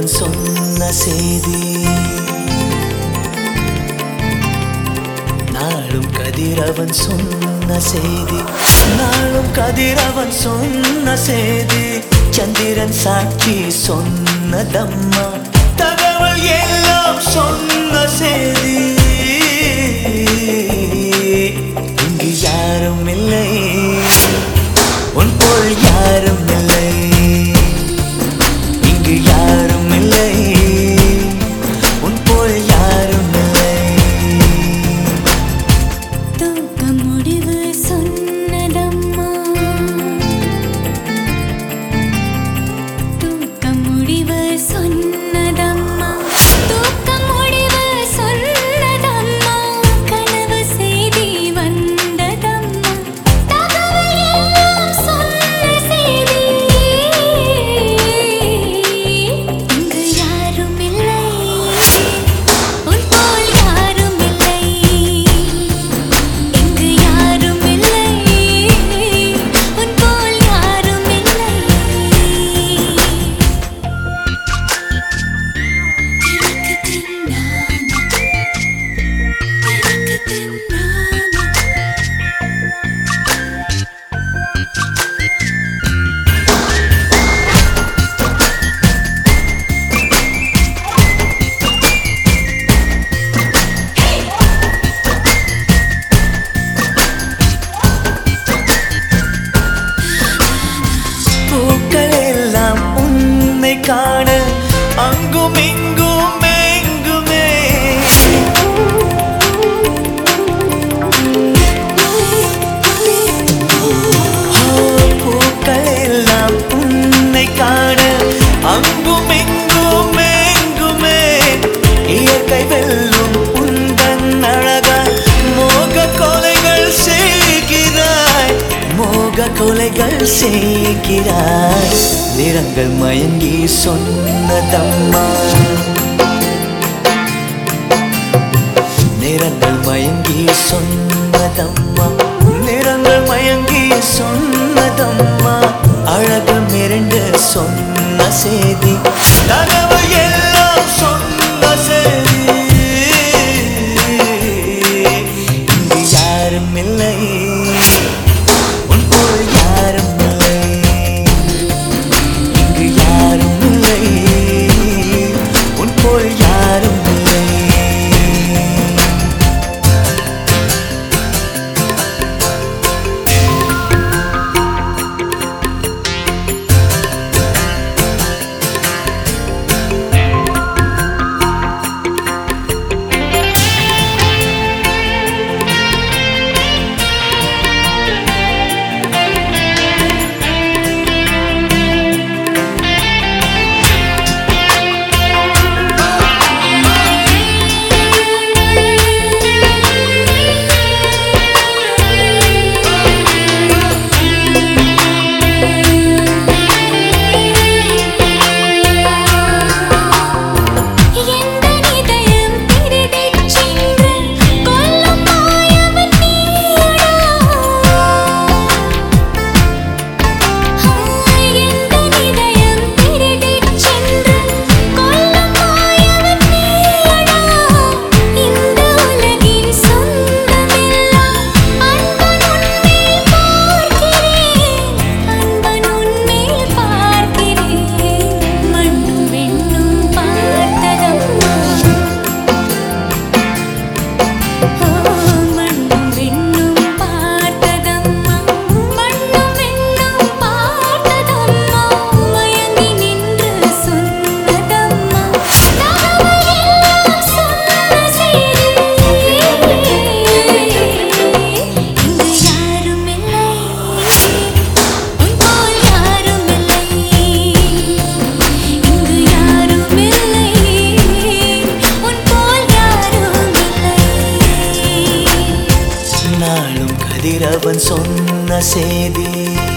கதிரவன் சொன்ன செய்தி நாளும் கதிரவன் சொன்ன செய்தி நாளும் கதிரவன் சொன்ன செய்தி சந்திரன் சாட்சி சொன்னதம்மா தகவல் எல்லாம் சொன்ன செய்தி இங்கு யாரும் இல்லை உன் போல் யாரும் இல்லை இங்கு யாரும் இல்லை உன் போல் யாரும் இல்லை தூக்க முடிவு சொன்னதம்மா தூக்க முடிவு சொன்னதம்மா தூக்க முடிவு சொன்னதம்மா கனவு செய்தி வந்ததம்மா தகவல் எல்லாம் சொன்ன செய்தி இங்கு யாரும் இல்லை உன் போல் யாரும் இல்லை இங்கு யாரும் இல்லை உன் போல் யாரும் இல்லை எனக்கு தின்னானா எனக்கு தின்னானா பூக்கள் எல்லாம் உன்னை காண அங்கும் இங்கும் எங்குமே ஓ, பூக்கள் எல்லாம் உன்னை காண அங்கும் இங்கும் எங்குமே இயற்கை வெல்லும் உந்தன் அழகாய் மோக கொலைகள் செய்கிறாய் மோக கொலைகள் செய்கிறாய் நிறங்கள் மயங்கி சொன்னதம்மா நிறங்கள் மயங்கி சொன்னதம்மா நிறங்கள் மயங்கி சொன்னதம்மா அழகு மிரண்டு சொன்ன செய்தி கனவு எல்லாம் சொன்ன செய்தி இங்கு யாரும் இல்லை உன் போல் யாரும் இல்லை இங்கு யாரும் இல்லை உன் போல் யாரும் இல்லை எந்த இதயம் திருடிச் சென்று கொல்லும் மாயவன் நீயடா எந்த இதயம் திருடிச் சென்று கொல்லும் மாயவன் நீயடா இந்த உலகின் சொந்தமெல்லாம் அன்பன் உன்மேல் பார்க்கிறேன் அன்பன் உன்மேல் பார்க்கிறேன் மண்ணும் விண்ணும் பார்த்ததம்மா மண்ணும் விண்ணும் பார்த்ததம்மா மண்ணும் விண்ணும் பார்த்ததம்மா மயங்கி நின்று சொன்னதம்மா தகவல் எல்லாம் சொன்ன செய்தி இங்கு யாரும் இல்லை உன் போல் யாரும் இல்லை இங்கு யாரும் இல்லை உன் போல் யாரும் இல்லை நாளும் கதிரவன் சொன்ன செய்தி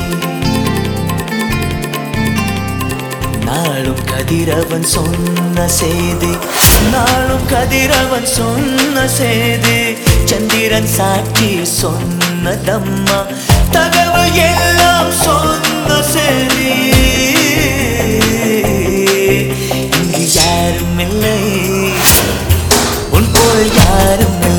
நாளும் கதிரவன் சொன்ன செய்தி நாளும் கதிரவன் சொன்ன செய்தி சந்திரன் சாட்சி சொன்னதம்மா தகவல் எல்லாம் சொன்ன செய்தி இங்கு யாரும் இல்லை